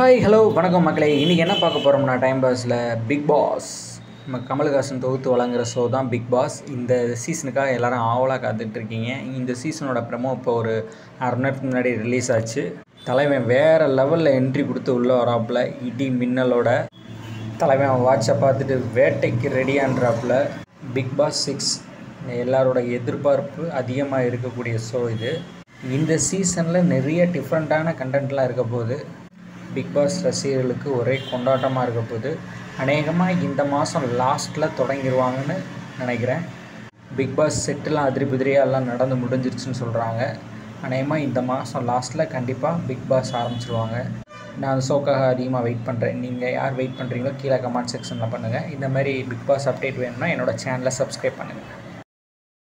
hi hello வணக்கம் மக்களே இன்றைக்கி என்ன பார்க்க போகிறோம்னா டைம் பாஸில் பிக் பாஸ் நம்ம கமல்ஹாசன் தொகுத்து வழங்குற ஷோ தான் பிக் பாஸ் இந்த சீசனுக்காக எல்லாரும் ஆவலாக காத்துட்ருக்கீங்க இந்த சீசனோட ப்ரமோ இப்போ ஒரு அரை மணி நேரத்துக்கு முன்னாடி ரிலீஸ் ஆச்சு தலைவன் வேறு லெவலில் என்ட்ரி கொடுத்து உள்ளே வராப்புல இடி மின்னலோட தலைவன் அவன் வாட்சை பார்த்துட்டு வேட்டைக்கு ரெடியான்றாப்புல பிக் பாஸ் சிக்ஸ் எல்லாரோட எதிர்பார்ப்பு அதிகமாக இருக்கக்கூடிய ஷோ இது இந்த சீசனில் நிறைய டிஃப்ரெண்ட்டான கண்டென்ட்லாம் இருக்க போகுது பிக் பாஸ் ரசிகர்களுக்கு ஒரே கொண்டாட்டமாக இருக்க போகுது அநேகமாக இந்த மாதம் லாஸ்ட்டில் தொடங்கிடுவாங்கன்னு நினைக்கிறேன் பிக் பாஸ் செட்டெல்லாம் அதிரி புதிரியாக எல்லாம் நடந்து முடிஞ்சிருச்சுன்னு சொல்கிறாங்க அநேகமாக இந்த மாதம் லாஸ்ட்டில் கண்டிப்பாக பிக் பாஸ் ஆரம்பிச்சிருவாங்க நான் ஷோக்காக அதிகமாக வெயிட் பண்ணுறேன் நீங்கள் யார் வெயிட் பண்ணுறீங்களோ கீழே கமெண்ட் செக்ஷனில் பண்ணுங்கள் இந்த மாதிரி பிக் பாஸ் அப்டேட் வேணும்னா என்னோடய சேனலை சப்ஸ்கிரைப் பண்ணுங்கள்